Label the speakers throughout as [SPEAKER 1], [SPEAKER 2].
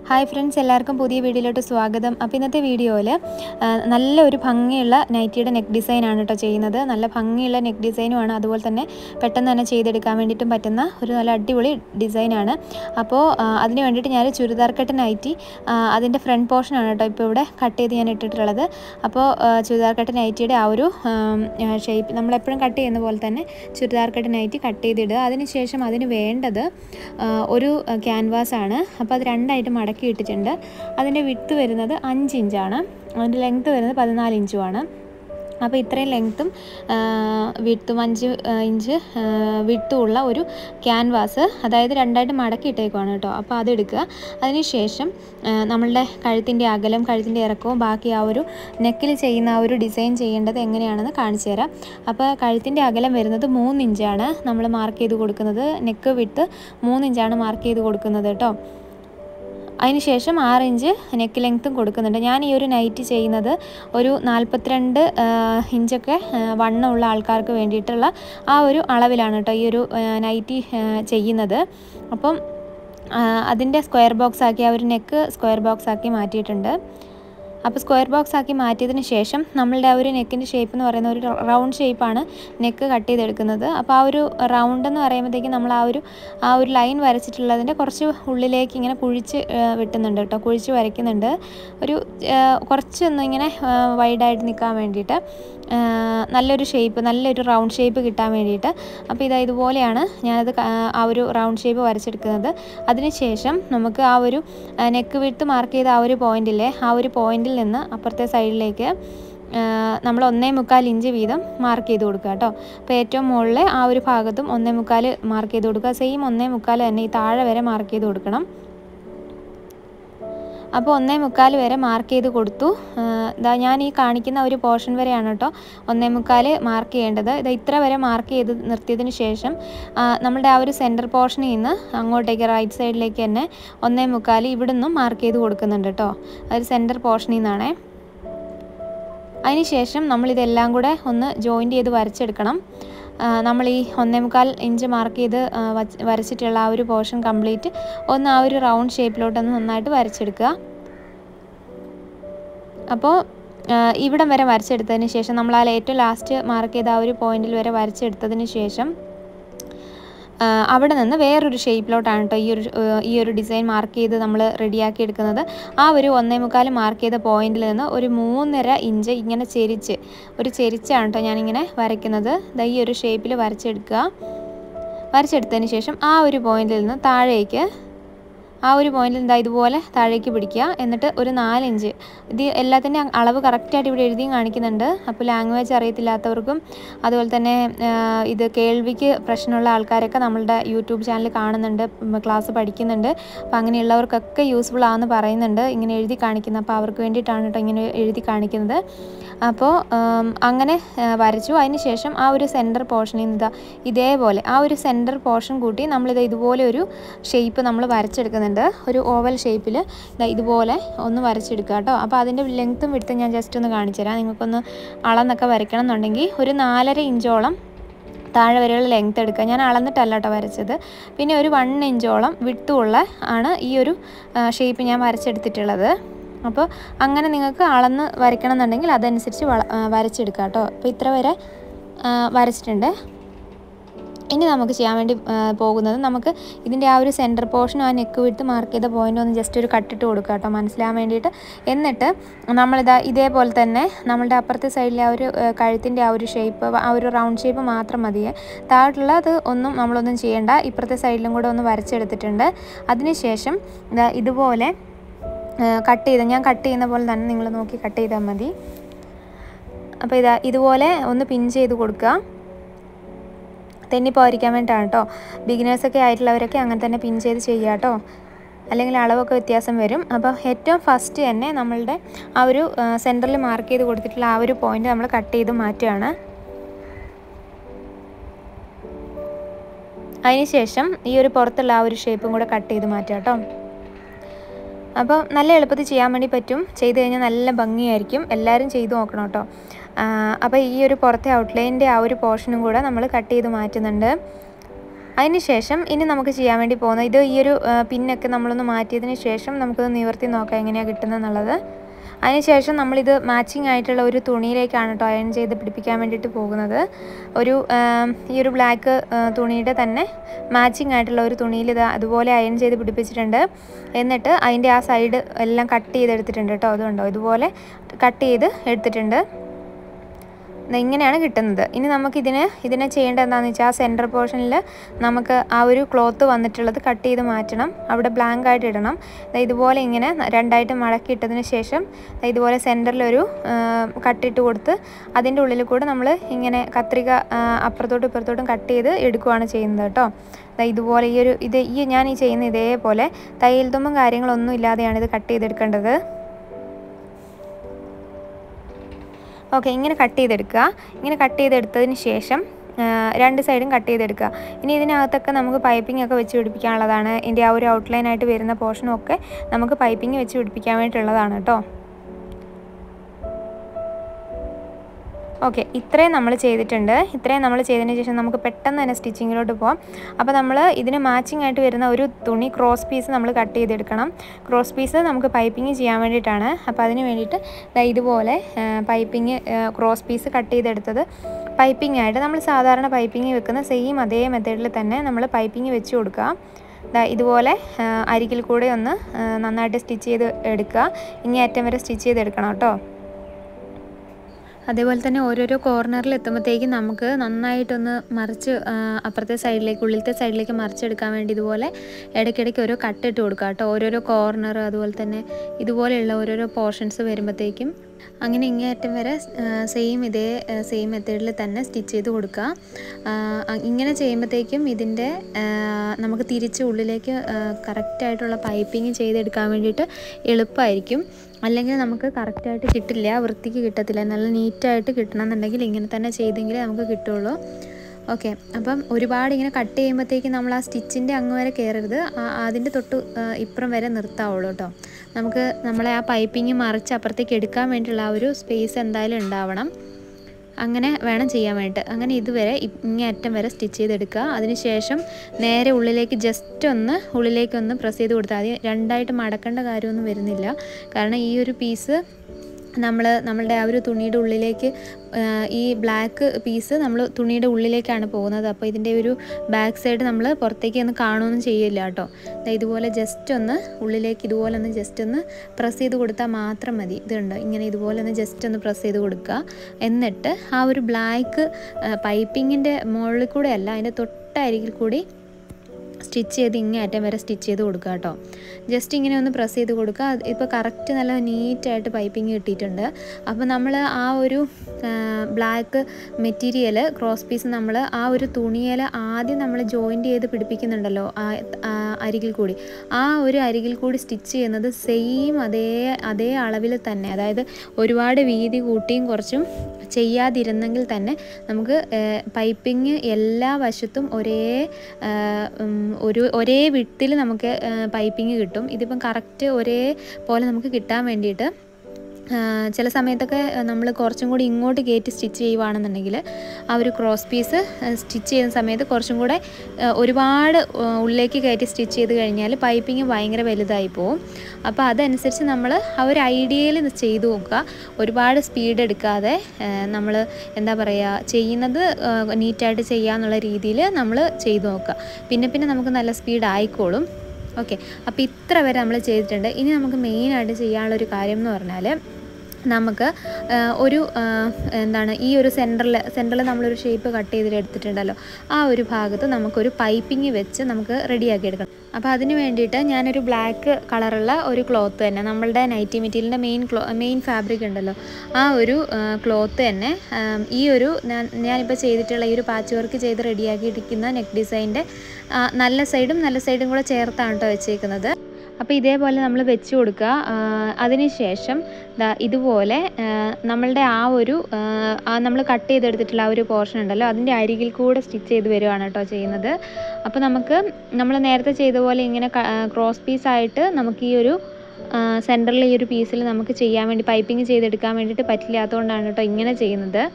[SPEAKER 1] hi friends എല്ലാവർക്കും പുതിയ വീഡിയോയിലോട്ട് സ്വാഗതം അപ്പോൾ ഇന്നത്തെ വീഡിയോയിൽ നല്ലൊരു ഭംഗിയുള്ള നൈറ്റിയുടെ നെക്ക് ഡിസൈനാണ് കേട്ടോ ചെയ്യുന്നത് നല്ല ഭംഗിയുള്ള നെക്ക് ഡിസൈനുമാണ് അതുപോലെ തന്നെ പെട്ടെന്ന് തന്നെ ചെയ്തെടുക്കാൻ വേണ്ടിയിട്ടും പറ്റുന്ന ഒരു നല്ല അടിപൊളി ഡിസൈനാണ് അപ്പോൾ ആ, അതിന് വേണ്ടിയിട്ട് ഞാൻ ചുരിദാർ കട്ട് നൈറ്റി ആ, അതിൻ്റെ ഫ്രണ്ട് പോർഷനാണ് കേട്ടോ ഇപ്പോൾ ഇവിടെ കട്ട് ചെയ്ത് ഞാൻ ഇട്ടിട്ടുള്ളത് അപ്പോൾ ആ, ചുരിദാർ കട്ട് നൈറ്റിയുടെ ആ ഒരു ഷേപ്പ് നമ്മളെപ്പോഴും കട്ട് ചെയ്യുന്ന പോലെ തന്നെ ചുരിദാർ കട്ട് നൈറ്റി കട്ട് ചെയ്തിടുക അതിനുശേഷം അതിന് വേണ്ടത് ആ, ഒരു ക്യാൻവാസ് ആണ് അപ്പോൾ അത് രണ്ടായിട്ട് മടക്കി ഇട്ടിട്ടുണ്ട് അതിൻ്റെ വിട്ട് വരുന്നത് അഞ്ച് ഇഞ്ചാണ് അതിൻ്റെ ലെങ്ത്ത് വരുന്നത് പതിനാല് ഇഞ്ചുമാണ് അപ്പോൾ ഇത്രയും ലെങ്ത്തും വിട്ടും അഞ്ച് ആ, ഇഞ്ച് വിട്ടുമുള്ള ഒരു ക്യാൻവാസ് അതായത് രണ്ടായിട്ട് മടക്കി ഇട്ടേക്കുവാണ് കേട്ടോ അപ്പോൾ അതെടുക്കുക അതിനുശേഷം ആ, നമ്മളുടെ കഴുത്തിൻ്റെ അകലം കഴുത്തിൻ്റെ ഇറക്കവും ബാക്കി ആ ഒരു നെക്കിൽ ചെയ്യുന്ന ആ ഒരു ഡിസൈൻ ചെയ്യേണ്ടത് എങ്ങനെയാണെന്ന് കാണിച്ചു തരാം അപ്പോൾ കഴുത്തിൻ്റെ അകലം വരുന്നത് മൂന്ന് ഇഞ്ചാണ് നമ്മൾ മാർക്ക് ചെയ്ത് കൊടുക്കുന്നത് നെക്ക് വിട്ട് മൂന്ന് ഇഞ്ചാണ് മാർക്ക് ചെയ്ത് കൊടുക്കുന്നത് കേട്ടോ അതിനുശേഷം ആറ് ഇഞ്ച് നെക്ക് ലെങ്ത്തും കൊടുക്കുന്നുണ്ട് ഞാൻ ഈ ഒരു നൈറ്റ് ചെയ്യുന്നത് ഒരു നാൽപ്പത്തിരണ്ട് ആ, ഇഞ്ചൊക്കെ ആ, വണ്ണമുള്ള ആൾക്കാർക്ക് വേണ്ടിയിട്ടുള്ള ആ ഒരു അളവിലാണ് കേട്ടോ ഈ ഒരു ആ, നൈറ്റി ആ, ചെയ്യുന്നത് അപ്പം ആ, അതിൻ്റെ സ്ക്വയർ ബോക്സ് ആക്കി ആ ഒരു നെക്ക് സ്ക്വയർ ബോക്സ് ആക്കി മാറ്റിയിട്ടുണ്ട് അപ്പോൾ സ്ക്വയർ ബോക്സ് ആക്കി മാറ്റിയതിന് ശേഷം നമ്മളുടെ ആ ഒരു നെക്കിൻ്റെ ഷേപ്പ് എന്ന് പറയുന്ന ഒരു റൗണ്ട് ഷേപ്പാണ് നെക്ക് കട്ട് ചെയ്തെടുക്കുന്നത് അപ്പോൾ ആ ഒരു റൗണ്ട് എന്ന് പറയുമ്പോഴത്തേക്കും നമ്മൾ ആ ഒരു ആ ഒരു ലൈൻ വരച്ചിട്ടുള്ളതിൻ്റെ കുറച്ച് ഉള്ളിലേക്ക് ഇങ്ങനെ കുഴിച്ച് ആ, വെട്ടുന്നുണ്ട് കേട്ടോ കുഴിച്ച് വരയ്ക്കുന്നുണ്ട് ഒരു ആ, കുറച്ചൊന്ന് ഇങ്ങനെ വൈഡായിട്ട് നിൽക്കാൻ വേണ്ടിയിട്ട് ആ, നല്ലൊരു ഷേപ്പ് നല്ലൊരു റൗണ്ട് ഷേപ്പ് കിട്ടാൻ വേണ്ടിയിട്ട് അപ്പോൾ ഇതാ ഇതുപോലെയാണ് ഞാനത് ക- ആ ഒരു റൗണ്ട് ഷേപ്പ് വരച്ചെടുക്കുന്നത് അതിനുശേഷം നമുക്ക് ആ ഒരു നെക്ക് വിട്ട് മാർക്ക് ചെയ്ത ആ ഒരു പോയിന്റിലെ ആ ഒരു പോയിന്റിൽ നിന്ന് അപ്പുറത്തെ സൈഡിലേക്ക് നമ്മൾ ഒന്നേ മുക്കാൽ ഇഞ്ച് വീതം മാർക്ക് ചെയ്ത് കൊടുക്കുക കേട്ടോ അപ്പോൾ ഏറ്റവും മുകളിലെ ആ ഒരു ഭാഗത്തും ഒന്നേ മുക്കാൽ മാർക്ക് ചെയ്ത് കൊടുക്കുക സെയിം ഒന്നേ മുക്കാൽ തന്നെ ഈ താഴെ വരെ മാർക്ക് ചെയ്ത് കൊടുക്കണം അപ്പോൾ ഒന്നേ മുക്കാൽ വരെ മാർക്ക് ചെയ്ത് കൊടുത്തു ആ, ഇതാ ഞാൻ ഈ കാണിക്കുന്ന ഒരു പോർഷൻ വരെയാണ് കേട്ടോ ഒന്നേ മുക്കാൽ മാർക്ക് ചെയ്യേണ്ടത് ഇത് ഇത്ര വരെ മാർക്ക് ചെയ്ത് നിർത്തിയതിന് ശേഷം ആ, നമ്മളുടെ ആ ഒരു സെൻറ്റർ പോർഷനിൽ നിന്ന് അങ്ങോട്ടേക്ക് റൈറ്റ് സൈഡിലേക്ക് തന്നെ ഒന്നേ മുക്കാൽ ഇവിടെ നിന്നും മാർക്ക് ചെയ്ത് കൊടുക്കുന്നുണ്ട് കേട്ടോ അതൊരു സെൻറ്റർ പോർഷനിൽ നിന്നാണേ അതിനുശേഷം നമ്മളിതെല്ലാം കൂടെ ഒന്ന് ജോയിൻറ്റ് ചെയ്ത് വരച്ചെടുക്കണം ആ, നമ്മൾ ഈ ഒന്നേ മുക്കാൽ ഇഞ്ച് മാർക്ക് ചെയ്ത് ആ, വച്ച് വരച്ചിട്ടുള്ള ആ ഒരു പോർഷൻ കംപ്ലീറ്റ് ഒന്ന് ആ ഒരു റൗണ്ട് ഷേപ്പിലോട്ടൊന്ന് നന്നായിട്ട് വരച്ചെടുക്കുക അപ്പോൾ ആ, ഇവിടം വരെ വരച്ചെടുത്തതിന് ശേഷം നമ്മൾ ആ ഏറ്റവും ലാസ്റ്റ് മാർക്ക് ചെയ്ത ആ ഒരു പോയിന്റിൽ വരെ വരച്ചെടുത്തതിന് ശേഷം ആ, അവിടെ നിന്ന് വേറൊരു ഷേപ്പിലോട്ടാണ് കേട്ടോ ഈ ഒരു ആ, ഈ ഒരു ഡിസൈൻ മാർക്ക് ചെയ്ത് നമ്മൾ റെഡിയാക്കി എടുക്കുന്നത് ആ ഒരു ഒന്നേ മുക്കാൽ മാർക്ക് ചെയ്ത പോയിന്റിൽ നിന്ന് ഒരു മൂന്നര ഇഞ്ച് ഇങ്ങനെ ചെരിച്ച് ഒരു ചെരിച്ചാണ് കേട്ടോ ഞാനിങ്ങനെ വരയ്ക്കുന്നത് ദാ ഈ ഒരു ഷേപ്പിൽ വരച്ചെടുക്കുക വരച്ചെടുത്തതിന് ശേഷം ആ ഒരു പോയിന്റിൽ നിന്ന് താഴേക്ക് ആ ഒരു പോയിന്റിൽ എന്താ ഇതുപോലെ താഴേക്ക് പിടിക്കുക എന്നിട്ട് ഒരു നാലിഞ്ച് ഇത് എല്ലാത്തിൻ്റെ അളവ് കറക്റ്റായിട്ട് ഇവിടെ എഴുതിയും കാണിക്കുന്നുണ്ട് അപ്പോൾ ലാംഗ്വേജ് അറിയത്തില്ലാത്തവർക്കും അതുപോലെ തന്നെ ആ, ഇത് കേൾവിക്ക് പ്രശ്നമുള്ള ആൾക്കാരൊക്കെ നമ്മളുടെ യൂട്യൂബ് ചാനൽ കാണുന്നുണ്ട് ക്ലാസ് പഠിക്കുന്നുണ്ട് അപ്പോൾ അങ്ങനെയുള്ളവർക്കൊക്കെ യൂസ്ഫുൾ ആണെന്ന് പറയുന്നുണ്ട് ഇങ്ങനെ എഴുതി കാണിക്കുന്നത് അപ്പോൾ അവർക്ക് വേണ്ടിയിട്ടാണ് കേട്ടോ ഇങ്ങനെ എഴുതി കാണിക്കുന്നത് അപ്പോൾ ആം, അങ്ങനെ ആ, വരച്ചു അതിന് ശേഷം ആ ഒരു സെൻറ്റർ പോർഷനിൽ നിന്ന് ഇതാ ഇതേപോലെ ആ ഒരു സെൻറ്റർ പോർഷൻ കൂട്ടി നമ്മളിത് ഇതുപോലെ ഒരു ഷേപ്പ് നമ്മൾ വരച്ചെടുക്കുന്നുണ്ട് ഒരു ഓവൽ ഷേപ്പിൽ ഇതുപോലെ ഒന്ന് വരച്ചെടുക്കുക കേട്ടോ അപ്പോൾ അതിൻ്റെ ലെങ്ത്തും വിട്ടും ഞാൻ ജസ്റ്റ് ഒന്ന് കാണിച്ചു തരാം നിങ്ങൾക്കൊന്ന് അളന്നൊക്കെ വരയ്ക്കണം എന്നുണ്ടെങ്കിൽ ഒരു നാലര ഇഞ്ചോളം താഴെ വരെയുള്ള ലെങ്ത് എടുക്കുക ഞാൻ അളന്നിട്ടല്ല കേട്ടോ വരച്ചത് പിന്നെ ഒരു വൺ ഇഞ്ചോളം വിട്ടുമുള്ള ആണ് ഈ ഒരു ഷേപ്പ് ഞാൻ വരച്ചെടുത്തിട്ടുള്ളത് അപ്പോൾ അങ്ങനെ നിങ്ങൾക്ക് അളന്ന് വരയ്ക്കണം എന്നുണ്ടെങ്കിൽ അതനുസരിച്ച് വള ആ, വരച്ചെടുക്കുക കേട്ടോ അപ്പോൾ ഇത്ര വരെ ആ, വരച്ചിട്ടുണ്ട് ഇനി നമുക്ക് ചെയ്യാൻ വേണ്ടി ആ, പോകുന്നത് നമുക്ക് ഇതിൻ്റെ ആ ഒരു സെൻറ്റർ പോർഷനും ആ നെക്ക് വിട്ട് മാർക്ക് ചെയ്ത പോയിൻ്റ് ഒന്ന് ജസ്റ്റ് ഒരു കട്ടിട്ട് കൊടുക്കുക കേട്ടോ മനസ്സിലാകാൻ വേണ്ടിയിട്ട് എന്നിട്ട് നമ്മളിതാ ഇതേപോലെ തന്നെ നമ്മളുടെ അപ്പുറത്തെ സൈഡിലെ ആ ഒരു കഴുത്തിൻ്റെ ആ ഒരു ഷേപ്പ് ആ ഒരു റൗണ്ട് ഷേപ്പ് മാത്രം മതിയേ താഴോട്ടുള്ള അത് ഒന്നും നമ്മളൊന്നും ചെയ്യേണ്ട ഇപ്പുറത്തെ സൈഡിലും കൂടെ ഒന്ന് വരച്ചെടുത്തിട്ടുണ്ട് അതിനുശേഷം ഇതാ ഇതുപോലെ കട്ട് ചെയ്ത് ഞാൻ കട്ട് ചെയ്യുന്ന പോലെ തന്നെ നിങ്ങൾ നോക്കി കട്ട് ചെയ്താൽ മതി അപ്പോൾ ഇതാ ഇതുപോലെ ഒന്ന് പിൻ ചെയ്ത് കൊടുക്കുക തെന്നിപ്പോയിരിക്കാൻ വേണ്ടിയിട്ടാണ് കേട്ടോ ബിഗിനേഴ്സൊക്കെ ആയിട്ടുള്ളവരൊക്കെ അങ്ങനെ തന്നെ പിൻ ചെയ്ത് ചെയ്യുക കേട്ടോ അല്ലെങ്കിൽ അളവൊക്കെ വ്യത്യാസം വരും അപ്പോൾ ഏറ്റവും ഫസ്റ്റ് തന്നെ നമ്മളുടെ ആ ഒരു സെൻറ്ററിൽ മാർക്ക് ചെയ്ത് കൊടുത്തിട്ടുള്ള ആ ഒരു പോയിന്റ് നമ്മൾ കട്ട് ചെയ്ത് മാറ്റുകയാണ് അതിനുശേഷം ഈ ഒരു പുറത്തുള്ള ആ ഒരു ഷേപ്പും കൂടെ കട്ട് ചെയ്ത് മാറ്റുക കേട്ടോ അപ്പോൾ നല്ല എളുപ്പത്തിൽ ചെയ്യാൻ വേണ്ടി പറ്റും ചെയ്ത് കഴിഞ്ഞാൽ നല്ല ഭംഗിയായിരിക്കും എല്ലാവരും ചെയ്ത് നോക്കണം കേട്ടോ അപ്പോൾ ഈ ഒരു പുറത്തെ ഔട്ട്ലൈനിൻ്റെ ആ ഒരു പോർഷനും കൂടെ നമ്മൾ കട്ട് ചെയ്ത് മാറ്റുന്നുണ്ട് അതിന് ശേഷം ഇനി നമുക്ക് ചെയ്യാൻ വേണ്ടി പോകുന്നത് ഇത് ഈ ഒരു ആ, പിന്നൊക്കെ നമ്മളൊന്ന് മാറ്റിയതിന് ശേഷം നമുക്കത് നിവർത്തി നോക്കാം എങ്ങനെയാണ് കിട്ടുന്നത് എന്നുള്ളത് അതിനുശേഷം നമ്മളിത് മാച്ചിങ് ആയിട്ടുള്ള ഒരു തുണിയിലേക്കാണ് കേട്ടോ അയൺ ചെയ്ത് പിടിപ്പിക്കാൻ വേണ്ടിയിട്ട് പോകുന്നത് ഒരു ആം, ഈ ഒരു ബ്ലാക്ക് തുണിയുടെ തന്നെ മാച്ചിങ് ആയിട്ടുള്ള ഒരു തുണിയിൽ ഇത് അതുപോലെ അയൺ ചെയ്ത് പിടിപ്പിച്ചിട്ടുണ്ട് എന്നിട്ട് അതിൻ്റെ ആ സൈഡ് എല്ലാം കട്ട് ചെയ്തെടുത്തിട്ടുണ്ട് കേട്ടോ അതുകൊണ്ടോ ഇതുപോലെ കട്ട് ചെയ്ത് എടുത്തിട്ടുണ്ട് ദാ ഇങ്ങനെയാണ് കിട്ടുന്നത് ഇനി നമുക്കിതിന് ഇതിനെ ചെയ്യേണ്ടത് എന്താണെന്ന് വെച്ചാൽ ആ സെൻറ്റർ പോർഷനിൽ നമുക്ക് ആ ഒരു ക്ലോത്ത് വന്നിട്ടുള്ളത് കട്ട് ചെയ്ത് മാറ്റണം അവിടെ ബ്ലാങ്ക് ആയിട്ട് ഇടണം ദാ ഇതുപോലെ ഇങ്ങനെ രണ്ടായിട്ട് മടക്കി ഇട്ടതിന് ശേഷം ദാ ഇതുപോലെ സെൻറ്ററിലൊരു കട്ടിട്ട് കൊടുത്ത് അതിൻ്റെ ഉള്ളിൽ കൂടെ നമ്മൾ ഇങ്ങനെ കത്രിക ആ, അപ്പുറത്തോട്ടും ഇപ്പുറത്തോട്ടും കട്ട് ചെയ്ത് എടുക്കുകയാണ് ചെയ്യുന്നത് കേട്ടോ ദാ ഇതുപോലെ ഈ ഒരു ഇത് ഈ ഞാൻ ഈ ചെയ്യുന്ന ഇതേപോലെ തയ്യൽ തുമ്പും കാര്യങ്ങളൊന്നും ഇല്ലാതെയാണ് ഇത് കട്ട് ചെയ്തെടുക്കേണ്ടത് ഓക്കെ ഇങ്ങനെ കട്ട് ചെയ്തെടുക്കുക ഇങ്ങനെ കട്ട് ചെയ്തെടുത്തതിന് ശേഷം ആ, രണ്ട് സൈഡും കട്ട് ചെയ്തെടുക്കുക ഇനി ഇതിനകത്തൊക്കെ നമുക്ക് പൈപ്പിംഗ് ഒക്കെ വെച്ച് പിടിപ്പിക്കാനുള്ളതാണ് ഇതിൻ്റെ ആ ഒരു ഔട്ട്ലൈൻ ആയിട്ട് വരുന്ന പോർഷനും ഒക്കെ നമുക്ക് പൈപ്പിംഗ് വെച്ച് പിടിപ്പിക്കാൻ വേണ്ടിയിട്ടുള്ളതാണ് കേട്ടോ ഓക്കെ ഇത്രയും നമ്മൾ ചെയ്തിട്ടുണ്ട് ഇത്രയും നമ്മൾ ചെയ്തതിന് ശേഷം നമുക്ക് പെട്ടെന്ന് തന്നെ സ്റ്റിച്ചിങ്ങിലോട്ട് പോകാം അപ്പോൾ നമ്മൾ ഇതിന് മാച്ചിങ് ആയിട്ട് വരുന്ന ഒരു തുണി ക്രോസ് പീസ് നമ്മൾ കട്ട് ചെയ്തെടുക്കണം ക്രോസ് പീസ് നമുക്ക് പൈപ്പിംഗ് ചെയ്യാൻ വേണ്ടിയിട്ടാണ് അപ്പോൾ അതിന് വേണ്ടിയിട്ട് ദാ ഇതുപോലെ പൈപ്പിംഗ് ക്രോസ് പീസ് കട്ട് ചെയ്തെടുത്തത് പൈപ്പിംഗ് ആയിട്ട് നമ്മൾ സാധാരണ പൈപ്പിംഗ് വെക്കുന്ന സെയിം അതേ മെത്തേഡിൽ തന്നെ നമ്മൾ പൈപ്പിംഗ് വെച്ച് കൊടുക്കുക ദാ ഇതുപോലെ ആ, അരികിൽ കൂടെ ഒന്ന് ആ, നന്നായിട്ട് സ്റ്റിച്ച് ചെയ്ത് എടുക്കുക ഇങ്ങേ അറ്റം വരെ സ്റ്റിച്ച് ചെയ്തെടുക്കണം കേട്ടോ അതേപോലെ തന്നെ ഓരോരോ കോർണറിൽ എത്തുമ്പോഴത്തേക്കും നമുക്ക് നന്നായിട്ടൊന്ന് മറിച്ച് ആ, അപ്പുറത്തെ സൈഡിലേക്ക് ഉള്ളിലത്തെ സൈഡിലേക്ക് മറിച്ചെടുക്കാൻ വേണ്ടി ഇതുപോലെ ഇടയ്ക്കിടയ്ക്ക് ഓരോ കട്ടിട്ട് കൊടുക്കുക കേട്ടോ ഓരോരോ കോർണർ അതുപോലെ തന്നെ ഇതുപോലെയുള്ള ഓരോരോ പോർഷൻസ് വരുമ്പോഴത്തേക്കും അങ്ങനെ ഇങ്ങേയറ്റം വരെ സെയിം ഇതേ സെയിം മെത്തേഡിൽ തന്നെ സ്റ്റിച്ച് ചെയ്ത് കൊടുക്കുക ആ, അ- ഇങ്ങനെ ചെയ്യുമ്പോഴത്തേക്കും ഇതിൻ്റെ ആ, നമുക്ക് തിരിച്ച് ഉള്ളിലേക്ക് കറക്റ്റായിട്ടുള്ള പൈപ്പിങ് ചെയ്തെടുക്കാൻ വേണ്ടിയിട്ട് എളുപ്പമായിരിക്കും അല്ലെങ്കിൽ നമുക്ക് കറക്റ്റായിട്ട് കിട്ടില്ല വൃത്തിക്ക് കിട്ടത്തില്ല നല്ല നീറ്റായിട്ട് കിട്ടണമെന്നുണ്ടെങ്കിൽ ഇങ്ങനെ തന്നെ ചെയ്തെങ്കിലേ നമുക്ക് കിട്ടുള്ളൂ ഓക്കെ അപ്പം ഒരുപാട് ഇങ്ങനെ കട്ട് ചെയ്യുമ്പോഴത്തേക്കും നമ്മൾ ആ സ്റ്റിച്ചിൻ്റെ അങ്ങ് വരെ കയറരുത് ആ- അതിൻ്റെ തൊട്ട് ആ, ഇപ്പുറം വരെ നിർത്താവുള്ളൂ കേട്ടോ നമുക്ക് നമ്മളെ ആ പൈപ്പിങ് മറിച്ച് അപ്പുറത്തേക്ക് എടുക്കാൻ വേണ്ടിയുള്ള ആ ഒരു സ്പേസ് എന്തായാലും ഉണ്ടാവണം അങ്ങനെ വേണം ചെയ്യാൻ വേണ്ടിയിട്ട് അങ്ങനെ ഇതുവരെ ഇ- ഇങ്ങേ അറ്റം വരെ സ്റ്റിച്ച് ചെയ്തെടുക്കുക അതിനുശേഷം നേരെ ഉള്ളിലേക്ക് ജസ്റ്റ് ഒന്ന് ഉള്ളിലേക്ക് ഒന്ന് പ്രസ് ചെയ്ത് കൊടുത്താൽ മതി രണ്ടായിട്ട് മടക്കേണ്ട കാര്യമൊന്നും വരുന്നില്ല കാരണം ഈ ഒരു പീസ് നമ്മൾ നമ്മളുടെ ആ ഒരു തുണിയുടെ ഉള്ളിലേക്ക് ആ, ഈ ബ്ലാക്ക് പീസ് നമ്മൾ തുണിയുടെ ഉള്ളിലേക്കാണ് പോകുന്നത് അപ്പോൾ ഇതിൻ്റെ ഒരു ബാക്ക് സൈഡ് നമ്മൾ പുറത്തേക്ക് ഒന്ന് കാണുകയൊന്നും ചെയ്യില്ല കേട്ടോ ദാ ഇതുപോലെ ജസ്റ്റ് ഒന്ന് ഉള്ളിലേക്ക് ഇതുപോലെ ഒന്ന് ജസ്റ്റ് ഒന്ന് പ്രസ് ചെയ്ത് കൊടുത്താൽ മാത്രം മതി ഇതുണ്ട് ഇങ്ങനെ ഇതുപോലെ ഒന്ന് ജസ്റ്റ് ഒന്ന് പ്രസ് ചെയ്ത് കൊടുക്കുക എന്നിട്ട് ആ ഒരു ബ്ലാക്ക് പൈപ്പിങ്ങിൻ്റെ മുകളിൽ കൂടെ അല്ല അതിൻ്റെ തൊട്ടരികിൽ കൂടി സ്റ്റിച്ച് ചെയ്ത് ഇങ്ങേ അറ്റം വരെ സ്റ്റിച്ച് ചെയ്ത് കൊടുക്കുക കേട്ടോ ജസ്റ്റ് ഇങ്ങനെ ഒന്ന് പ്രസ് ചെയ്ത് കൊടുക്കുക അത് ഇപ്പോൾ കറക്റ്റ് നല്ല നീറ്റായിട്ട് പൈപ്പിംഗ് കിട്ടിയിട്ടുണ്ട് അപ്പോൾ നമ്മൾ ആ ഒരു ബ്ലാക്ക് മെറ്റീരിയൽ ക്രോസ് പീസ് നമ്മൾ ആ ഒരു തുണിയിൽ ആദ്യം നമ്മൾ ജോയിൻറ്റ് ചെയ്ത് പിടിപ്പിക്കുന്നുണ്ടല്ലോ ആ ആ അരികിൽ കൂടി ആ ഒരു അരികിൽ കൂടി സ്റ്റിച്ച് ചെയ്യുന്നത് സെയിം അതേ അതേ അളവിൽ തന്നെ അതായത് ഒരുപാട് വീതി കൂട്ടിയും കുറച്ചും ചെയ്യാതിരുന്നെങ്കിൽ തന്നെ നമുക്ക് പൈപ്പിങ് എല്ലാ വശത്തും ഒരേ ആ, ഉം, ഒരു ഒരേ വിട്ടിൽ നമുക്ക് പൈപ്പിംഗ് കിട്ടും ഇതിപ്പം കറക്റ്റ് ഒരേ പോലെ നമുക്ക് കിട്ടാൻ വേണ്ടിയിട്ട് ആ, ചില സമയത്തൊക്കെ നമ്മൾ കുറച്ചും കൂടി ഇങ്ങോട്ട് കയറ്റി സ്റ്റിച്ച് ചെയ്യുവാണെന്നുണ്ടെങ്കിൽ ആ ഒരു ക്രോസ് പീസ് സ്റ്റിച്ച് ചെയ്യുന്ന സമയത്ത് കുറച്ചും കൂടെ ആ, ഒരുപാട് ആ, ഉള്ളിലേക്ക് കയറ്റി സ്റ്റിച്ച് ചെയ്ത് കഴിഞ്ഞാൽ പൈപ്പിംഗ് ഭയങ്കര വലുതായി പോവും അപ്പോൾ അതനുസരിച്ച് നമ്മൾ ആ ഒരു ഐഡിയയിൽ ഇത് ചെയ്തു നോക്കുക ഒരുപാട് സ്പീഡ് എടുക്കാതെ നമ്മൾ എന്താ പറയുക ചെയ്യുന്നത് നീറ്റായിട്ട് ചെയ്യാന്നുള്ള രീതിയിൽ നമ്മൾ ചെയ്തു നോക്കുക പിന്നെ പിന്നെ നമുക്ക് നല്ല സ്പീഡ് ആയിക്കോളും ഓക്കെ അപ്പോൾ ഇത്ര വരെ നമ്മൾ ചെയ്തിട്ടുണ്ട് ഇനി നമുക്ക് മെയിനായിട്ട് ചെയ്യാനുള്ള ഒരു കാര്യം എന്ന് പറഞ്ഞാൽ നമുക്ക് ആ, ഒരു ആ, എന്താണ് ഈ ഒരു സെൻറ്ററിൽ സെൻറ്ററിൽ നമ്മളൊരു ഷേപ്പ് കട്ട് ചെയ്തിട്ട് എടുത്തിട്ടുണ്ടല്ലോ ആ ഒരു ഭാഗത്ത് നമുക്കൊരു പൈപ്പിംഗ് വെച്ച് നമുക്ക് റെഡിയാക്കി എടുക്കണം അപ്പോൾ അതിന് വേണ്ടിയിട്ട് ഞാനൊരു ബ്ലാക്ക് കളറുള്ള ഒരു ക്ലോത്ത് തന്നെ നമ്മളുടെ നൈറ്റി മെറ്റീരിയലിൻ്റെ മെയിൻ ക്ലോ മെയിൻ ഫാബ്രിക് ഉണ്ടല്ലോ ആ ഒരു ക്ലോത്ത് തന്നെ ആ, ഈ ഒരു ഞാൻ ഞാനിപ്പോൾ ചെയ്തിട്ടുള്ള ഈ ഒരു പാച്ച് വർക്ക് ചെയ്ത് റെഡിയാക്കിയിരിക്കുന്ന നെക്ക് ഡിസൈൻ്റെ നല്ല സൈഡും നല്ല സൈഡും കൂടെ ചേർത്താണ് കേട്ടോ വെച്ചേക്കുന്നത് അപ്പോൾ ഇതേപോലെ നമ്മൾ വെച്ച് കൊടുക്കുക അതിന് ശേഷം ദാ ഇതുപോലെ ആ, നമ്മളുടെ ആ ഒരു നമ്മൾ കട്ട് ചെയ്തെടുത്തിട്ടുള്ള ആ ഒരു പോർഷൻ ഉണ്ടല്ലോ അതിൻ്റെ അരികിൽ കൂടെ സ്റ്റിച്ച് ചെയ്ത് വരുവാണ് കേട്ടോ ചെയ്യുന്നത് അപ്പോൾ നമുക്ക് നമ്മൾ നേരത്തെ ചെയ്ത പോലെ ഇങ്ങനെ ക്രോസ് പീസായിട്ട് നമുക്ക് ഈ ഒരു സെൻറ്ററിൽ ഈ ഒരു പീസിൽ നമുക്ക് ചെയ്യാൻ വേണ്ടി പൈപ്പിംഗ് ചെയ്തെടുക്കാൻ വേണ്ടിയിട്ട് പറ്റില്ലാത്തതുകൊണ്ടാണ് കേട്ടോ ഇങ്ങനെ ചെയ്യുന്നത്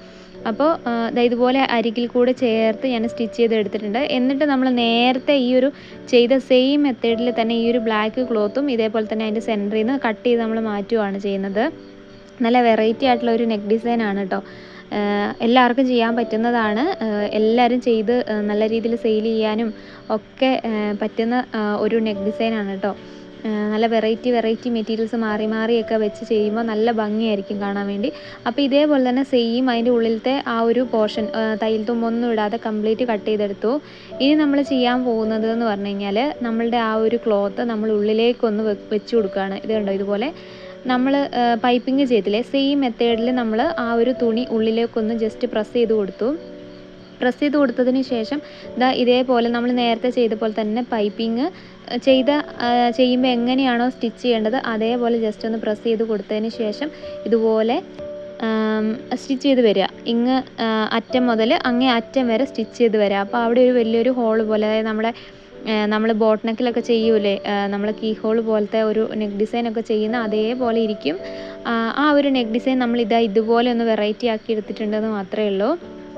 [SPEAKER 1] അപ്പോൾ ദാ ഇതുപോലെ അരികിൽ കൂടെ ചേർത്ത് ഞാൻ സ്റ്റിച്ച് ചെയ്ത് എടുത്തിട്ടുണ്ട് എന്നിട്ട് നമ്മൾ നേരത്തെ ഈ ഒരു ചെയ്ത സെയിം മെത്തേഡിൽ തന്നെ ഈ ഒരു ബ്ലാക്ക് ക്ലോത്തും ഇതേപോലെ തന്നെ അതിൻ്റെ സെൻറ്ററിൽ നിന്ന് കട്ട് ചെയ്ത് നമ്മൾ മാറ്റുകയാണ് ചെയ്യുന്നത് നല്ല വെറൈറ്റി ആയിട്ടുള്ള ഒരു നെക്ക് ഡിസൈൻ ആണ് കേട്ടോ എല്ലാവർക്കും ചെയ്യാൻ പറ്റുന്നതാണ് എല്ലാവരും ചെയ്ത് നല്ല രീതിയിൽ സെയിൽ ചെയ്യാനും ഒക്കെ പറ്റുന്ന ഒരു നെക്ക് ഡിസൈനാണ് കേട്ടോ നല്ല വെറൈറ്റി വെറൈറ്റി മെറ്റീരിയൽസ് മാറി മാറിയൊക്കെ വെച്ച് ചെയ്യുമ്പോൾ നല്ല ഭംഗിയായിരിക്കും കാണാൻ വേണ്ടി അപ്പോൾ ഇതേപോലെ തന്നെ സെയിം അതിൻ്റെ ഉള്ളിലത്തെ ആ ഒരു പോർഷൻ തയ്യൽ തുമ്പൊന്നും ഇടാതെ കംപ്ലീറ്റ് കട്ട് ചെയ്തെടുത്തു ഇനി നമ്മൾ ചെയ്യാൻ പോകുന്നത് എന്ന് പറഞ്ഞു കഴിഞ്ഞാൽ നമ്മളുടെ ആ ഒരു ക്ലോത്ത് നമ്മൾ ഉള്ളിലേക്കൊന്ന് വെച്ച് കൊടുക്കുകയാണ് ഇത് കണ്ടോ ഇതുപോലെ നമ്മൾ പൈപ്പിംഗ് ചെയ്തില്ലേ സെയിം മെത്തേഡിൽ നമ്മൾ ആ ഒരു തുണി ഉള്ളിലേക്കൊന്ന് ജസ്റ്റ് പ്രസ് ചെയ്ത് കൊടുത്തു പ്രസ് ചെയ്ത് കൊടുത്തതിന് ശേഷം ഇതാ ഇതേപോലെ നമ്മൾ നേരത്തെ ചെയ്ത പോലെ തന്നെ പൈപ്പിംഗ് ചെയ്ത ചെയ്യുമ്പോൾ എങ്ങനെയാണോ സ്റ്റിച്ച് ചെയ്യേണ്ടത് അതേപോലെ ജസ്റ്റ് ഒന്ന് പ്രസ് ചെയ്ത് കൊടുത്തതിന് ശേഷം ഇതുപോലെ സ്റ്റിച്ച് ചെയ്ത് വരിക ഇങ്ങ് അറ്റം മുതൽ അങ്ങേ അറ്റം വരെ സ്റ്റിച്ച് ചെയ്ത് വരിക അപ്പോൾ അവിടെ ഒരു വലിയൊരു ഹോൾ പോലെ അതായത് നമ്മുടെ നമ്മൾ ബോട്ട് നെക്കിലൊക്കെ ചെയ്യൂലേ നമ്മൾ കീ ഹോൾ പോലത്തെ ഒരു നെക്ക് ഡിസൈൻ ഒക്കെ ചെയ്യുന്ന അതേപോലെ ഇരിക്കും ആ ഒരു നെക്ക് ഡിസൈൻ നമ്മൾ ഇതാ ഇതുപോലെ ഒന്ന് വെറൈറ്റി ആക്കി എടുത്തിട്ടുണ്ടെന്ന് മാത്രമേ ഉള്ളൂ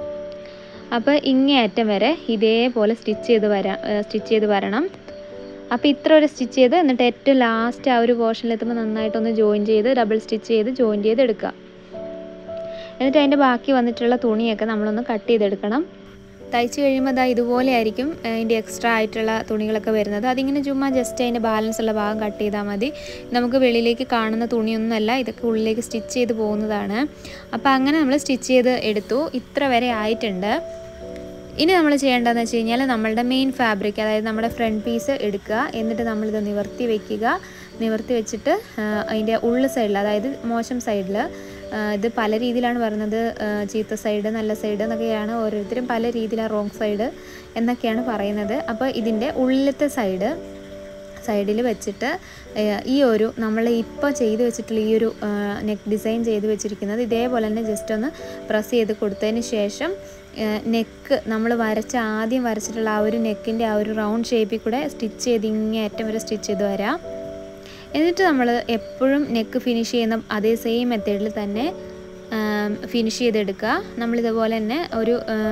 [SPEAKER 1] അപ്പോൾ ഇങ്ങേ അറ്റം വരെ ഇതേപോലെ സ്റ്റിച്ച് ചെയ്ത് വരാം സ്റ്റിച്ച് ചെയ്ത് വരണം അപ്പോൾ ഇത്ര ഒരു സ്റ്റിച്ച് ചെയ്ത് എന്നിട്ട് ഏറ്റവും ലാസ്റ്റ് ആ ഒരു പോർഷനിലെത്തുമ്പോൾ നന്നായിട്ടൊന്ന് ജോയിൻ ചെയ്ത് ഡബിൾ സ്റ്റിച്ച് ചെയ്ത് ജോയിൻ ചെയ്ത് എടുക്കുക എന്നിട്ട് അതിൻ്റെ ബാക്കി വന്നിട്ടുള്ള തുണിയൊക്കെ നമ്മളൊന്ന് കട്ട് ചെയ്തെടുക്കണം തയ്ച്ച് കഴിയുമ്പോൾ അതാ ഇതുപോലെ ആയിരിക്കും അതിൻ്റെ എക്സ്ട്രാ ആയിട്ടുള്ള തുണികളൊക്കെ വരുന്നത് അതിങ്ങനെ ചുമ്മാ ജസ്റ്റ് അതിൻ്റെ ബാലൻസ് ഉള്ള ഭാഗം കട്ട് ചെയ്താൽ മതി നമുക്ക് വെളിയിലേക്ക് കാണുന്ന തുണിയൊന്നുമല്ല ഇതൊക്കെ ഉള്ളിലേക്ക് സ്റ്റിച്ച് ചെയ്ത് പോകുന്നതാണ് അപ്പോൾ അങ്ങനെ നമ്മൾ സ്റ്റിച്ച് ചെയ്ത് എടുത്തു ഇത്ര വരെ ആയിട്ടുണ്ട് ഇനി നമ്മൾ ചെയ്യേണ്ടതെന്ന് വെച്ച് കഴിഞ്ഞാൽ നമ്മളുടെ മെയിൻ ഫാബ്രിക് അതായത് നമ്മുടെ ഫ്രണ്ട് പീസ് എടുക്കുക എന്നിട്ട് നമ്മളിത് നിവർത്തി വെക്കുക നിവർത്തി വെച്ചിട്ട് അതിൻ്റെ ഉള്ളു സൈഡിൽ അതായത് മോശം സൈഡിൽ ഇത് പല രീതിയിലാണ് പറയുന്നത് ചീത്ത സൈഡ് നല്ല സൈഡ് എന്നൊക്കെയാണ് ഓരോരുത്തരും പല രീതിയിലാണ് റോങ് സൈഡ് എന്നൊക്കെയാണ് പറയുന്നത് അപ്പോൾ ഇതിൻ്റെ ഉള്ളിലത്തെ സൈഡ് സൈഡിൽ വെച്ചിട്ട് ഈ ഒരു നമ്മൾ ഇപ്പോൾ ചെയ്ത് വെച്ചിട്ടുള്ള ഈ ഒരു നെക്ക് ഡിസൈൻ ചെയ്ത് വെച്ചിരിക്കുന്നത് ഇതേപോലെ തന്നെ ജസ്റ്റ് ഒന്ന് പ്രസ് ചെയ്ത് കൊടുത്തതിന് ശേഷം നെക്ക് നമ്മൾ വരച്ച ആദ്യം വരച്ചിട്ടുള്ള ആ ഒരു നെക്കിൻ്റെ ആ ഒരു റൗണ്ട് ഷേപ്പിൽ കൂടെ സ്റ്റിച്ച് ചെയ്ത് ഇങ്ങനെ അറ്റം വരെ സ്റ്റിച്ച് ചെയ്ത് വരാം എന്നിട്ട് നമ്മൾ എപ്പോഴും നെക്ക് ഫിനിഷ് ചെയ്യുന്ന അതേ സെയിം മെത്തേഡിൽ തന്നെ ഫിനിഷ് ചെയ്തെടുക്കുക നമ്മളിതുപോലെ തന്നെ ഒരു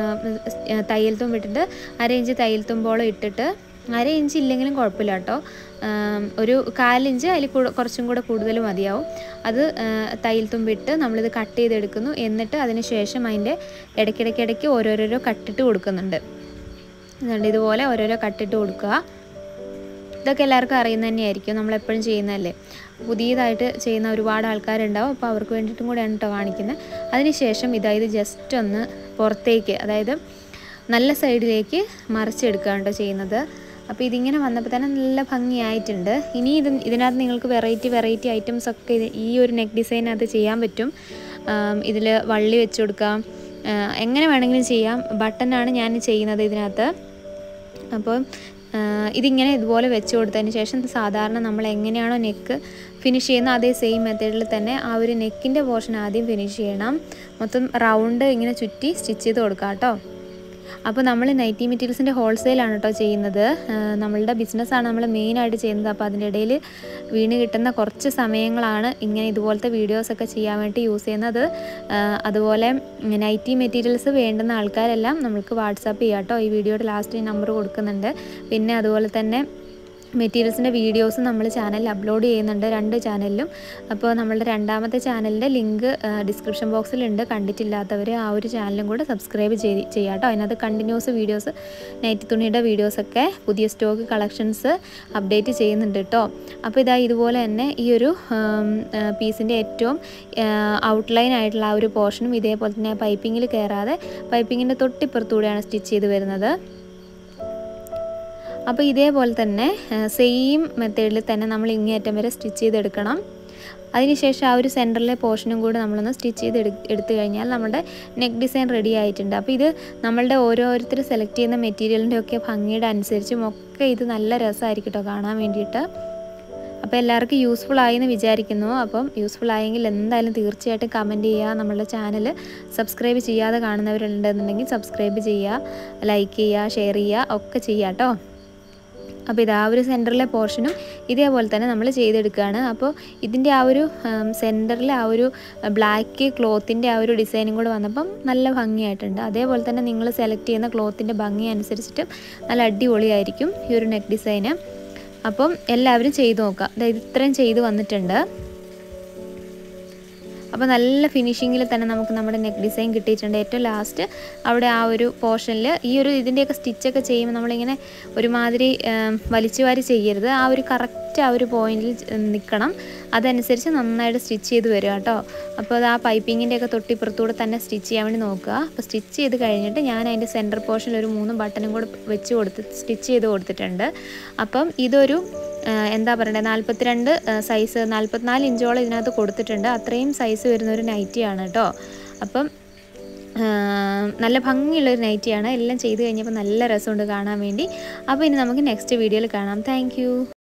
[SPEAKER 1] തയ്യൽ തുമ്പിട്ടിട്ട് അര ഇഞ്ച് തയ്യൽ തുമ്പോളം ഇട്ടിട്ട് അര ഇഞ്ച് ഇല്ലെങ്കിലും കുഴപ്പമില്ല കേട്ടോ ഒരു കാലിഞ്ച് അതിൽ കുറച്ചും കൂടെ കൂടുതൽ മതിയാവും അത് തയ്യൽ തുമ്പിട്ട് നമ്മളിത് കട്ട് ചെയ്തെടുക്കുന്നു എന്നിട്ട് അതിന് ശേഷം അതിൻ്റെ ഇടയ്ക്കിടയ്ക്കിടയ്ക്ക് ഓരോരോരോ കട്ടിട്ട് കൊടുക്കുന്നുണ്ട് എന്നിട്ട് ഇതുപോലെ ഓരോരോ കട്ടിട്ട് കൊടുക്കുക ഇതൊക്കെ എല്ലാവർക്കും അറിയുന്ന തന്നെയായിരിക്കും നമ്മളെപ്പോഴും ചെയ്യുന്നതല്ലേ പുതിയതായിട്ട് ചെയ്യുന്ന ഒരുപാട് ആൾക്കാരുണ്ടാവും അപ്പോൾ അവർക്ക് വേണ്ടിയിട്ടും കൂടെയാണ് കേട്ടോ കാണിക്കുന്നത് അതിനുശേഷം ഇതായത് ജസ്റ്റ് ഒന്ന് പുറത്തേക്ക് അതായത് നല്ല സൈഡിലേക്ക് മറിച്ചെടുക്കുകയാണ് കേട്ടോ ചെയ്യുന്നത് അപ്പോൾ ഇതിങ്ങനെ വന്നപ്പോൾ തന്നെ നല്ല ഭംഗിയായിട്ടുണ്ട് ഇനി ഇത് ഇതിനകത്ത് നിങ്ങൾക്ക് വെറൈറ്റി വെറൈറ്റി ഐറ്റംസ് ഒക്കെ ഇത് ഈ ഒരു നെക്ക് ഡിസൈനകത്ത് ചെയ്യാൻ പറ്റും ഇതിൽ വള്ളി വെച്ച് കൊടുക്കാം എങ്ങനെ വേണമെങ്കിലും ചെയ്യാം ബട്ടനാണ് ഞാൻ ചെയ്യുന്നത് ഇതിനകത്ത് അപ്പോൾ ഇതിങ്ങനെ ഇതുപോലെ വെച്ച് കൊടുത്തതിന് ശേഷം സാധാരണ നമ്മൾ എങ്ങനെയാണോ നെക്ക് ഫിനിഷ് ചെയ്യുന്ന അതേ സെയിം മെത്തേഡിൽ തന്നെ ആ ഒരു നെക്കിൻ്റെ പോർഷൻ ആദ്യം ഫിനിഷ് ചെയ്യണം മൊത്തം റൗണ്ട് ഇങ്ങനെ ചുറ്റി സ്റ്റിച്ച് ചെയ്ത് കൊടുക്കാം കേട്ടോ അപ്പോൾ നമ്മൾ നൈറ്റി മെറ്റീരിയൽസിൻ്റെ ഹോൾസെയിലാണ് കേട്ടോ ചെയ്യുന്നത് നമ്മളുടെ ബിസിനസ്സാണ് നമ്മൾ മെയിനായിട്ട് ചെയ്യുന്നത് അപ്പോൾ അതിൻ്റെ ഇടയിൽ വീണ് കിട്ടുന്ന കുറച്ച് സമയങ്ങളാണ് ഇങ്ങനെ ഇതുപോലത്തെ വീഡിയോസൊക്കെ ചെയ്യാൻ വേണ്ടി യൂസ് ചെയ്യുന്നത് അതുപോലെ നൈറ്റി മെറ്റീരിയൽസ് വേണ്ടുന്ന ആൾക്കാരെല്ലാം നമുക്ക് വാട്സാപ്പ് ചെയ്യാം കേട്ടോ ഈ വീഡിയോയുടെ ലാസ്റ്റ് നമ്പർ കൊടുക്കുന്നുണ്ട് പിന്നെ അതുപോലെ തന്നെ മെറ്റീരിയൽസിൻ്റെ വീഡിയോസ് നമ്മൾ ചാനലിൽ അപ്ലോഡ് ചെയ്യുന്നുണ്ട് രണ്ട് ചാനലിലും അപ്പോൾ നമ്മളുടെ രണ്ടാമത്തെ ചാനലിൻ്റെ ലിങ്ക് ഡിസ്ക്രിപ്ഷൻ ബോക്സിലുണ്ട് കണ്ടിട്ടില്ലാത്തവർ ആ ഒരു ചാനലും കൂടെ സബ്സ്ക്രൈബ് ചെയ്ത് ചെയ്യാം കേട്ടോ അതിനകത്ത് കണ്ടിന്യൂസ് വീഡിയോസ് നൈറ്റ് തുണിയുടെ വീഡിയോസൊക്കെ പുതിയ സ്റ്റോക്ക് കളക്ഷൻസ് അപ്ഡേറ്റ് ചെയ്യുന്നുണ്ട് കേട്ടോ അപ്പോൾ ഇതാ ഇതുപോലെ തന്നെ ഈ ഒരു പീസിൻ്റെ ഏറ്റവും ഔട്ട്ലൈൻ ആയിട്ടുള്ള ആ ഒരു പോർഷനും ഇതേപോലെ തന്നെ പൈപ്പിങ്ങിൽ കയറാതെ പൈപ്പിങ്ങിൻ്റെ തൊട്ടിപ്പുറത്തൂടെയാണ് സ്റ്റിച്ച് ചെയ്ത് വരുന്നത് അപ്പോൾ ഇതേപോലെ തന്നെ സെയിം മെത്തേഡിൽ തന്നെ നമ്മൾ ഇങ്ങേറ്റം വരെ സ്റ്റിച്ച് ചെയ്തെടുക്കണം അതിനുശേഷം ആ ഒരു സെൻറ്ററിലെ പോർഷനും കൂടി നമ്മളൊന്ന് സ്റ്റിച്ച് ചെയ്ത് എടു എടുത്തു കഴിഞ്ഞാൽ നമ്മുടെ നെക്ക് ഡിസൈൻ റെഡി ആയിട്ടുണ്ട് അപ്പോൾ ഇത് നമ്മളുടെ ഓരോരുത്തർ സെലക്ട് ചെയ്യുന്ന മെറ്റീരിയലിൻ്റെ ഒക്കെ ഭംഗിയുടെ അനുസരിച്ചും ഒക്കെ ഇത് നല്ല രസമായിരിക്കും കേട്ടോ കാണാൻ വേണ്ടിയിട്ട് അപ്പോൾ എല്ലാവർക്കും യൂസ്ഫുൾ ആയി എന്ന് വിചാരിക്കുന്നു അപ്പം യൂസ്ഫുൾ ആയെങ്കിൽ എന്തായാലും തീർച്ചയായിട്ടും കമൻറ്റ് ചെയ്യുക നമ്മളുടെ ചാനൽ സബ്സ്ക്രൈബ് ചെയ്യാതെ കാണുന്നവരുണ്ടെന്നുണ്ടെങ്കിൽ സബ്സ്ക്രൈബ് ചെയ്യുക ലൈക്ക് ചെയ്യുക ഷെയർ ചെയ്യുക ഒക്കെ ചെയ്യുക കേട്ടോ അപ്പോൾ ഇത് ആ ഒരു സെൻറ്ററിലെ പോർഷനും ഇതേപോലെ തന്നെ നമ്മൾ ചെയ്തെടുക്കുകയാണ് അപ്പോൾ ഇതിൻ്റെ ആ ഒരു സെൻറ്ററിൽ ആ ഒരു ബ്ലാക്ക് ക്ലോത്തിൻ്റെ ആ ഒരു ഡിസൈനും കൂടെ വന്നപ്പം നല്ല ഭംഗിയായിട്ടുണ്ട് അതേപോലെ തന്നെ നിങ്ങൾ സെലക്ട് ചെയ്യുന്ന ക്ലോത്തിൻ്റെ ഭംഗി അനുസരിച്ചിട്ടും നല്ല അടിപൊളിയായിരിക്കും ഈ ഒരു നെക്ക് ഡിസൈന് അപ്പം എല്ലാവരും ചെയ്ത് നോക്കുക അതായത് ഇത്രയും ചെയ്ത് വന്നിട്ടുണ്ട് അപ്പോൾ നല്ല ഫിനിഷിങ്ങിൽ തന്നെ നമുക്ക് നമ്മുടെ നെക്ക് ഡിസൈൻ കിട്ടിയിട്ടുണ്ട് ഏറ്റവും ലാസ്റ്റ് അവിടെ ആ ഒരു പോർഷനിൽ ഈ ഒരു ഇതിൻ്റെയൊക്കെ സ്റ്റിച്ചൊക്കെ ചെയ്യുമ്പോൾ നമ്മളിങ്ങനെ ഒരുമാതിരി വലിച്ചു വാരി ചെയ്യരുത് ആ ഒരു കറക്റ്റ് ആ ഒരു പോയിന്റിൽ നിൽക്കണം അതനുസരിച്ച് നന്നായിട്ട് സ്റ്റിച്ച് ചെയ്ത് വരിക കേട്ടോ അപ്പോൾ അത് ആ പൈപ്പിങ്ങിൻ്റെ ഒക്കെ തൊട്ടിപ്പുറത്തൂടെ തന്നെ സ്റ്റിച്ച് ചെയ്യാൻ വേണ്ടി നോക്കുക അപ്പോൾ സ്റ്റിച്ച് ചെയ്ത് കഴിഞ്ഞിട്ട് ഞാൻ അതിൻ്റെ സെൻറ്റർ പോർഷനിൽ ഒരു മൂന്ന് ബട്ടണും കൂടെ വെച്ച് കൊടുത്ത് സ്റ്റിച്ച് ചെയ്ത് കൊടുത്തിട്ടുണ്ട് അപ്പം ഇതൊരു എന്താ പറയണ്ടത് നാൽപ്പത്തിരണ്ട് സൈസ് നാൽപ്പത്തിനാല് ഇഞ്ചോളം ഇതിനകത്ത് കൊടുത്തിട്ടുണ്ട് അത്രയും സൈസ് വരുന്ന ഒരു നൈറ്റിയാണ് കേട്ടോ അപ്പം നല്ല ഭംഗിയുള്ളൊരു നൈറ്റിയാണ് എല്ലാം ചെയ്ത് കഴിഞ്ഞപ്പോൾ നല്ല രസമുണ്ട് കാണാൻ വേണ്ടി അപ്പോൾ ഇനി നമുക്ക് നെക്സ്റ്റ് വീഡിയോയിൽ കാണാം താങ്ക്